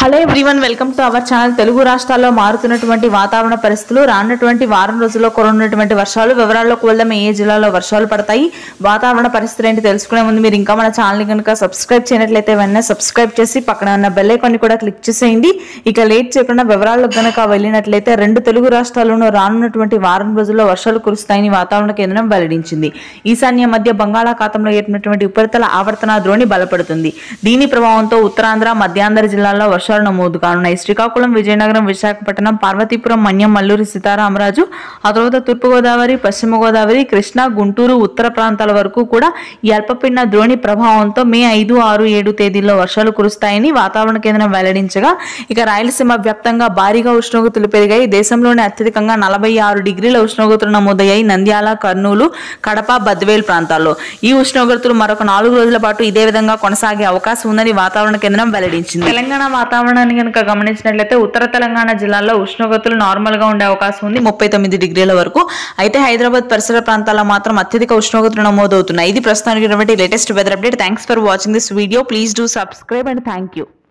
hello everyone welcome to our channel Telugu రాష్ట్రాల్లో మారుతున్నటువంటి వాతావరణ పరిస్థితులు రానున్నటువంటి వారం రోజుల్లో కురనున్నటువంటి వర్షాలు వివరాల్లోకి వెళ్దాం ఏ జిల్లాలో వర్షాలు పడతాయి వాతావరణ పరిస్థితులు ఏంటి తెలుసుకునే ముందు మీరు ఇంకా మన ఛానల్ కనుక సబ్స్క్రైబ్ చేయనట్లయితే వెంటనే సబ్స్క్రైబ్ చేసి పక్కన ఉన్న బెల్ ఐకాన్ కూడా క్లిక్ చేసేయండి ఇక లేట్ చేయకుండా వివరాల్లోకి గనక వెళ్ళినట్లయితే రెండు తెలుగు రాష్ట్రాల్లోనూ రానున్నటువంటి వారం రోజుల్లో వర్షాలు కురుస్తాయని వాతావరణ కేంద్రం వెల్లడించింది ఈశాన్య మధ్య బంగాళాఖాతంలో ఏర్పడినటువంటి ఉపరితల ఆవర్తన ద్రోణి బలపడుతుంది దీని ప్రభావంతో ఉత్తరాంధ్ర మధ్యాంధ్ర జిల్లాల్లో వర్షాలు నమోదు కానున్నాయి శ్రీకాకుళం విజయనగరం విశాఖపట్నం పార్వతీపురం మన్యం మల్లూరి సీతారామరాజు ఆ తర్వాత తూర్పుగోదావరి పశ్చిమ గోదావరి కృష్ణా గుంటూరు ఉత్తర ప్రాంతాల వరకు కూడా ఈ అల్పపీడన ద్రోణి ప్రభావంతో మే ఐదు ఆరు ఏడు తేదీల్లో వర్షాలు కురుస్తాయని వాతావరణ కేంద్రం వెల్లడించగా ఇక రాయలసీమ వ్యాప్తంగా భారీగా ఉష్ణోగ్రతలు పెరిగాయి దేశంలోనే అత్యధికంగా నలభై ఆరు డిగ్రీల ఉష్ణోగ్రతలు నమోదయ్యాయి నంద్యాల కర్నూలు కడప బద్వేల్ ప్రాంతాల్లో ఈ ఉష్ణోగ్రతలు మరొక నాలుగు రోజుల పాటు ఇదే విధంగా కొనసాగే అవకాశం ఉందని వాతావరణ కేంద్రం వెల్లడించింది తెలంగాణ వాతావరణాన్ని కనుక గమనించినట్లయితే ఉత్తర తెలంగాణ జిల్లాల్లో ఉష్ణోగ్రతలు నార్మల్ గా ఉండే అవకాశం ఉంది ముప్పై తొమ్మిది డిగ్రీల వరకు అయితే హైదరాబాద్ పరిసర ప్రాంతాల్లో మాత్రం అత్యధిక ఉష్ణోగ్రతలు నమోదవుతున్నాయి ఇది ప్రస్తుతానికి latest weather update thanks for watching this video please do subscribe and thank you